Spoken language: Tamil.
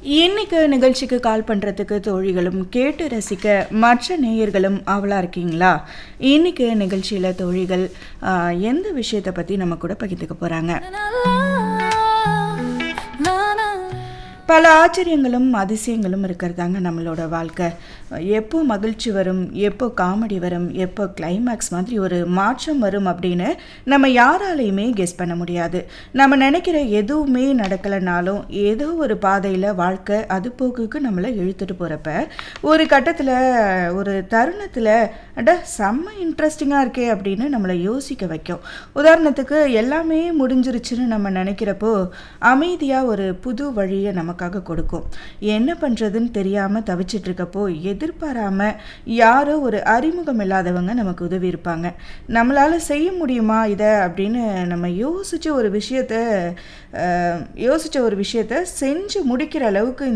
இன்னைக்கு நிகழ்ச்சிக்கு கால் பண்ணுறதுக்கு தோழிகளும் கேட்டு ரசிக்க மற்ற நேயர்களும் அவளா இருக்கீங்களா இன்னைக்கு நிகழ்ச்சியில் தோழிகள் ஆ, எந்த விஷயத்தை பற்றி நம்ம கூட பகிர்ந்துக்க போகிறாங்க பல ஆச்சரியங்களும் அதிசயங்களும் இருக்கிறதாங்க நம்மளோட வாழ்க்கை எப்போ மகிழ்ச்சி வரும் எப்போ காமெடி வரும் எப்போ கிளைமேக்ஸ் மாதிரி ஒரு மாற்றம் வரும் அப்படின்னு நம்ம யாராலையுமே கெஸ் பண்ண முடியாது நம்ம நினைக்கிற எதுவுமே நடக்கலைனாலும் ஏதோ ஒரு பாதையில் வாழ்க்கை அது போக்குக்கு நம்மளை இழுத்துட்டு போகிறப்ப ஒரு கட்டத்தில் ஒரு தருணத்தில் அட செம்ம இன்ட்ரெஸ்டிங்காக இருக்கே அப்படின்னு நம்மளை யோசிக்க வைக்கும் உதாரணத்துக்கு எல்லாமே முடிஞ்சிருச்சுன்னு நம்ம நினைக்கிறப்போ அமைதியாக ஒரு புது வழியை நமக்காக கொடுக்கும் என்ன பண்ணுறதுன்னு தெரியாமல் தவிச்சிட்டு இருக்கப்போ எதிர்பாராம யாரோ ஒரு அறிமுகம் இல்லாதவங்க நமக்கு உதவி இருப்பாங்க நம்மளால் செய்ய முடியுமா இதை அப்படின்னு நம்ம யோசிச்ச ஒரு விஷயத்த அஹ், யோசிச்ச ஒரு விஷயத்த செஞ்சு முடிக்கிற அளவுக்கு